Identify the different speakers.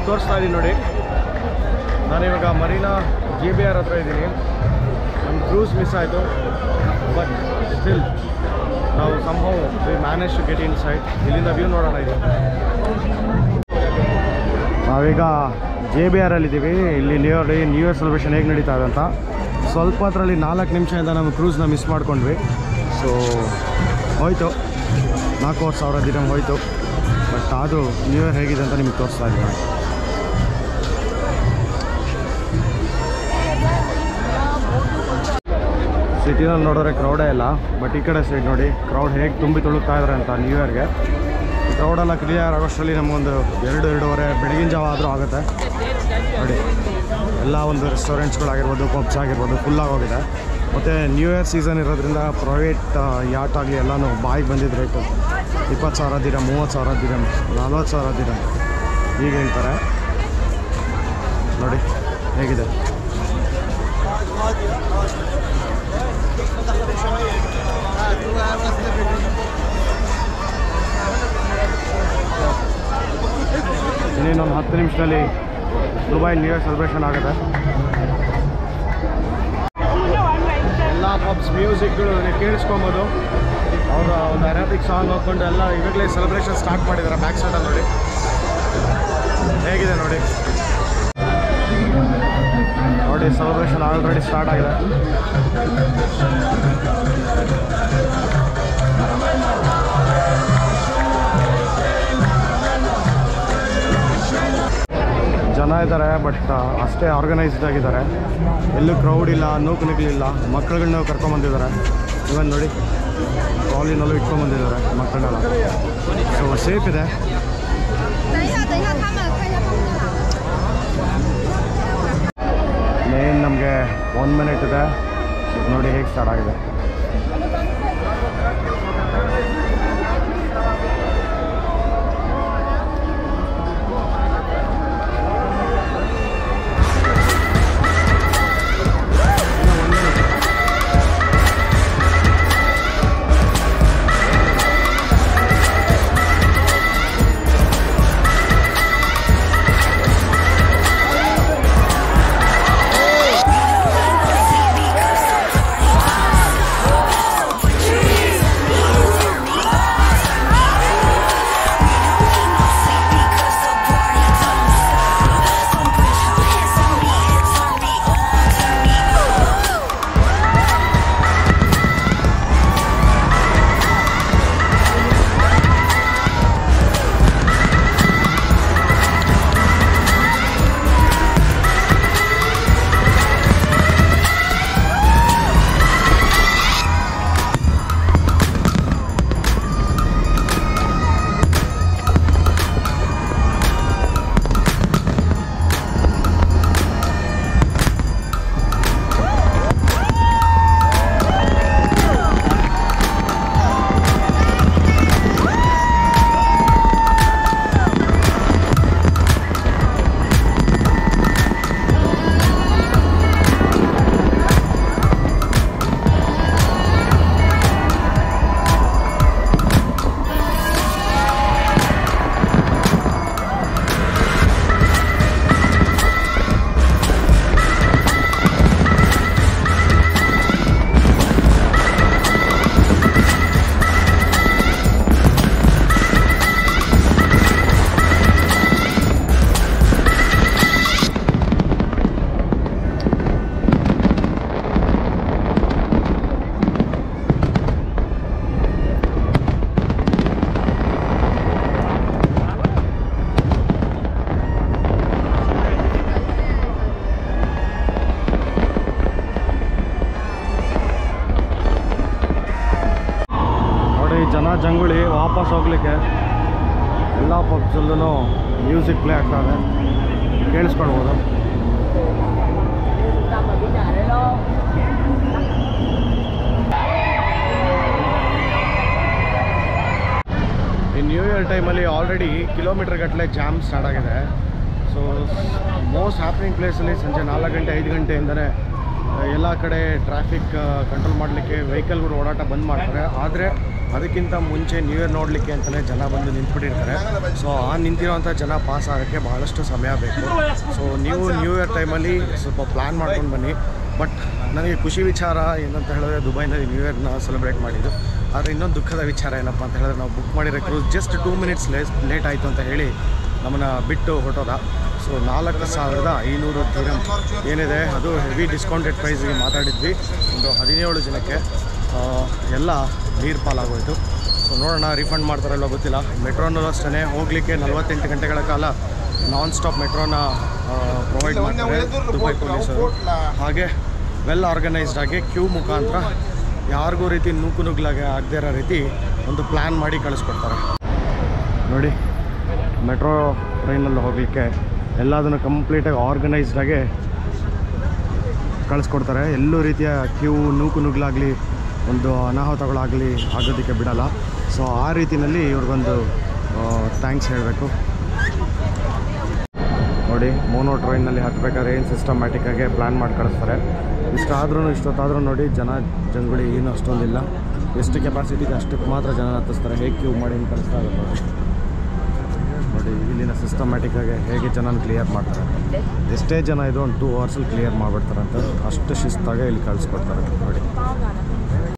Speaker 1: ನಿಮಗೆ ತೋರಿಸ್ತಾ ಇದ್ದೀನಿ ನೋಡಿ ನಾನಿವಾಗ ಮರೀನಾ ಜಿ ಬಿ ಆರ್ ಹತ್ರ ಇದ್ದೀನಿ ನಮ್ಮ ಕ್ರೂಸ್ ಮಿಸ್ ಆಯಿತು ಬಟ್ ಸ್ಟಿಲ್ ನಾವು ಸಂಭವ್ we manage to get inside ಇಲ್ಲಿಂದ ವ್ಯೂ ನೋಡೋಣ ಇದು ನಾವೀಗ ಜೆ ಬಿ ಆರ್ ಇದ್ದೀವಿ ಇಲ್ಲಿ new year new year celebration ಹೇಗೆ ನಡೀತಾ ಇದೆ ಅಂತ ಸ್ವಲ್ಪ ಅದರಲ್ಲಿ ನಾಲ್ಕು ನಿಮಿಷದಿಂದ ನಮ್ಮ ಕ್ರೂಸ್ನ ಮಿಸ್ ಮಾಡ್ಕೊಂಡ್ವಿ ಸೊ ಹೋಯ್ತು ನಾಲ್ಕೂವರೆ ಸಾವಿರ ದಿನ ಹೋಯ್ತು ಬಟ್ ಅದು ನ್ಯೂ ಇಯರ್ ಹೇಗಿದೆ ಅಂತ ನಿಮಗೆ ತೋರಿಸ್ತಾ ಇದ್ದೀನಿ ನಾನು. ಸಿಟಿನಲ್ಲಿ ನೋಡಿದ್ರೆ ಕ್ರೌಡೇ ಇಲ್ಲ ಬಟ್ ಈ ಕಡೆ ಸೈಡ್ ನೋಡಿ ಕ್ರೌಡ್ ಹೇಗೆ ತುಂಬಿ ತುಳುಕ್ತಾ ಇದ್ದಾರೆ ಅಂತ ನ್ಯೂ ಇಯರ್ಗೆ ಕ್ರೌಡೆಲ್ಲ ಕ್ಲಿಯರ್ ಆಗೋಷ್ಟರಲ್ಲಿ ನಮಗೊಂದು ಎರಡು ಎರಡೂವರೆ ಬೆಳಗಿನ ಜಾವ ಆದರೂ ಆಗುತ್ತೆ ನೋಡಿ ಎಲ್ಲ ಒಂದು ರೆಸ್ಟೋರೆಂಟ್ಸ್ಗಳಾಗಿರ್ಬೋದು ಪಬ್ಸ್ ಆಗಿರ್ಬೋದು ಫುಲ್ಲಾಗಿ ಹೋಗಿದೆ ಮತ್ತು ನ್ಯೂ ಇಯರ್ ಸೀಸನ್ ಇರೋದ್ರಿಂದ ಪ್ರೈವೇಟ್ ಯಾಟ್ ಆಗಲಿ ಎಲ್ಲನೂ ಬಾಯಿಗೆ ಬಂದಿದ್ದು ರೇಟು ಇಪ್ಪತ್ತು ಸಾವಿರ ದಿನ ಮೂವತ್ತು ಸಾವಿರ ದಿನ ನಲ್ವತ್ತು ಸಾವಿರ ದಿನ ಹೀಗೆ ಹೇಳ್ತಾರೆ ನೋಡಿ ಹೇಗಿದೆ ಇನ್ನೊಂದು ಹತ್ತು ನಿಮಿಷದಲ್ಲಿ ದುಬೈ ನ್ಯೂ ಇಯರ್ ಸೆಲೆಬ್ರೇಷನ್ ಆಗುತ್ತೆ ಎಲ್ಲ ಪಬ್ಸ್ ಮ್ಯೂಸಿಕ್ಗಳು ನೀವು ಕೇಳಿಸ್ಕೊಬೋದು ಅವರ ಒಂದು ಅರಾಬಿಕ್ ಸಾಂಗ್ ಹಾಕ್ಕೊಂಡು ಎಲ್ಲ ಇವಾಗಲೇ ಸೆಲೆಬ್ರೇಷನ್ ಸ್ಟಾರ್ಟ್ ಮಾಡಿದ್ದಾರೆ ಬ್ಯಾಕ್ ಸೈಡಲ್ಲಿ ನೋಡಿ ಹೇಗಿದೆ ನೋಡಿ ನೋಡಿ ಸೆಲೆಬ್ರೇಷನ್ ಆಲ್ರೆಡಿ ಸ್ಟಾರ್ಟ್ ಆಗಿದೆ ಜನ ಇದ್ದಾರೆ ಬಟ್ ಅಷ್ಟೇ ಆರ್ಗನೈಸ್ಡ್ ಆಗಿದ್ದಾರೆ ಎಲ್ಲೂ ಕ್ರೌಡ್ ಇಲ್ಲ ನೂಕು ನಿಗ್ಲಿಲ್ಲ ಮಕ್ಕಳುಗಳನ್ನ ಕರ್ಕೊಂಬಂದಿದ್ದಾರೆ ಇವನ್ ನೋಡಿ ಟ್ರಾಲಿನಲ್ಲೂ ಇಟ್ಕೊಂಬಂದಿದ್ದಾರೆ ಮಕ್ಕಳನ್ನೆಲ್ಲ ಸೊ ಸೇಫ್ ಇದೆ
Speaker 2: 等一下，等一下，他们看一下他们在哪。
Speaker 1: ಮೇನ್ ನಮಗೆ ಒನ್ ಮಿನಿಟ್ ಇದೆ ನೋಡಿ ಹೇಗೆ ಸ್ಟಾರ್ಟ್ ಆಗಿದೆ ನೋಡಿ ಜನ ಜಂಗುಳಿ ವಾಪಸ್ ಹೋಗ್ಲಿಕ್ಕೆ ಎಲ್ಲ ಪಬ್ಸಲ್ಲೂ ಮ್ಯೂಸಿಕ್ ಪ್ಲೇ ಆಗ್ತಾ ಇದೆ ಕೇಳಿಸ್ಕೊಳ್ಬೋದು ಈ ನ್ಯೂ ಇಯರ್ ಟೈಮಲ್ಲಿ ಆಲ್ರೆಡಿ ಕಿಲೋಮೀಟರ್ ಗಟ್ಟಲೆ ಜಾಮ್ ಸ್ಟಾರ್ಟ್ ಆಗಿದೆ ಸೊ ಮೋಸ್ಟ್ ಹ್ಯಾಪನಿಂಗ್ ಪ್ಲೇಸಲ್ಲಿ ಸಂಜೆ ನಾಲ್ಕು ಗಂಟೆ ಐದು ಗಂಟೆಯಿಂದನೇ ಎಲ್ಲ ಕಡೆ ಟ್ರಾಫಿಕ್ ಕಂಟ್ರೋಲ್ ಮಾಡಲಿಕ್ಕೆ ವೆಹಿಕಲ್ಗಳು ಓಡಾಟ ಬಂದ್ ಮಾಡ್ತಾರೆ ಆದರೆ ಅದಕ್ಕಿಂತ ಮುಂಚೆ ನ್ಯೂ ಇಯರ್ ನೋಡಲಿಕ್ಕೆ ಅಂತಲೇ ಜನ ಬಂದು ನಿಂತ್ಬಿಟ್ಟಿರ್ತಾರೆ ಸೊ ಆ ನಿಂತಿರೋಂಥ ಜನ ಪಾಸ್ ಆಗೋಕ್ಕೆ ಭಾಳಷ್ಟು ಸಮಯ ಬೇಕು ಸೊ ನೀವು ನ್ಯೂ ಇಯರ್ ಟೈಮಲ್ಲಿ ಸ್ವಲ್ಪ ಪ್ಲ್ಯಾನ್ ಮಾಡ್ಕೊಂಡು ಬನ್ನಿ ಬಟ್ ನನಗೆ ಖುಷಿ ವಿಚಾರ ಏನಂತ ಹೇಳಿದ್ರೆ ದುಬೈನಲ್ಲಿ ನ್ಯೂ ಇಯರ್ನ ಸೆಲೆಬ್ರೇಟ್ ಮಾಡಿದ್ದು ಆದರೆ ಇನ್ನೊಂದು ದುಃಖದ ವಿಚಾರ ಏನಪ್ಪ ಅಂತ ಹೇಳಿದ್ರೆ ನಾವು ಬುಕ್ ಮಾಡಿರೋ ಕ್ರೂಸ್ ಜಸ್ಟ್ ಟೂ ಮಿನಿಟ್ಸ್ ಲೇಸ್ ಲೇಟ್ ಆಯಿತು ಅಂತ ಹೇಳಿ ನಮ್ಮನ್ನು ಬಿಟ್ಟು ಹೊರಟೋದ ಸೊ ನಾಲ್ಕು ಸಾವಿರದ ಐನೂರು ದಿರಂ ಏನಿದೆ ಅದು ಹೆವಿ ಡಿಸ್ಕೌಂಟೆಡ್ ಪ್ರೈಸ್ಗೆ ಮಾತಾಡಿದ್ವಿ ಒಂದು ಹದಿನೇಳು ಜನಕ್ಕೆ ಆ, ಎಲ್ಲ ನೀರು ಪಾಲಾಗೋಯಿತು ಸೊ ನೋಡೋಣ ರೀಫಂಡ್ ಮಾಡ್ತಾರಲ್ಲ ಗೊತ್ತಿಲ್ಲ ಮೆಟ್ರೋನಲ್ಲೂ ಅಷ್ಟೇ ಹೋಗಲಿಕ್ಕೆ ನಲವತ್ತೆಂಟು ಗಂಟೆಗಳ ಕಾಲ ನಾನ್ ಸ್ಟಾಪ್ ಮೆಟ್ರೋನ ಪ್ರೊವೈಡ್ ಮಾಡ್ತಾರೆ ದುಬೈ ಪೊಲೀಸರು ಹಾಗೆ ವೆಲ್ ಆರ್ಗನೈಸ್ಡ್ ಆಗಿ ಕ್ಯೂ ಮುಖಾಂತರ ಯಾರಿಗೂ ರೀತಿ ನೂಕು ನುಗ್ಲಾಗೆ ಆಗದೇ ಇರೋ ರೀತಿ ಒಂದು ಪ್ಲ್ಯಾನ್ ಮಾಡಿ ಕಳಿಸ್ಕೊಡ್ತಾರೆ ನೋಡಿ ಮೆಟ್ರೋ ಟ್ರೈನಲ್ಲಿ ಹೋಗಲಿಕ್ಕೆ ಎಲ್ಲದನ್ನು ಕಂಪ್ಲೀಟಾಗಿ ಆರ್ಗನೈಸ್ಡಾಗಿ ಕಳಿಸ್ಕೊಡ್ತಾರೆ ಎಲ್ಲೂ ರೀತಿಯ ಕ್ಯೂ ನೂಕು ನುಗ್ಲಾಗಲಿ ಒಂದು ಅನಾಹುತಗಳಾಗಲಿ ಆಗೋದಕ್ಕೆ ಬಿಡಲ್ಲ ಸೊ ಆ ರೀತಿಯಲ್ಲಿ ಇವ್ರಿಗೊಂದು ಥ್ಯಾಂಕ್ಸ್ ಹೇಳಬೇಕು ನೋಡಿ ಮೋನೋ ಟ್ರೈನಲ್ಲಿ ಹತ್ತಬೇಕಾದ್ರೆ ಏನು ಸಿಸ್ಟಮ್ಯಾಟಿಕ್ಕಾಗಿ ಪ್ಲ್ಯಾನ್ ಮಾಡಿ ಕಳಿಸ್ತಾರೆ ಇಷ್ಟಾದ್ರೂ ಇಷ್ಟೊತ್ತಾದ್ರೂ ನೋಡಿ ಜನ ಜಂಗುಳಿ ಏನು ಅಷ್ಟೊಂದಿಲ್ಲ ಎಷ್ಟು ಕೆಪಾಸಿಟಿ ಇದೆ ಅಷ್ಟಕ್ಕೆ ಮಾತ್ರ ಜನ ಹತ್ತಿಸ್ತಾರೆ ಹೇಗೆ ಕ್ಯೂ ಮಾಡಿ ಹಿಂಗೆ ಕಳಿಸ್ತಾ ಇದ್ದಾರೆ ನೋಡಿ ನೋಡಿ ಇಲ್ಲಿನ ಸಿಸ್ಟಮ್ಯಾಟಿಕ್ಕಾಗಿ ಹೇಗೆ ಜನನ ಕ್ಲಿಯರ್ ಮಾಡ್ತಾರೆ ಎಷ್ಟೇ ಜನ ಇದು ಒಂದು ಟೂ ಅವರ್ಸಲ್ಲಿ ಕ್ಲಿಯರ್ ಮಾಡಿಬಿಡ್ತಾರಂತ ಅಷ್ಟು ಶಿಸ್ತಾಗೆ ಇಲ್ಲಿ ಕಳಿಸ್ಕೊಡ್ತಾರೆ ನೋಡಿ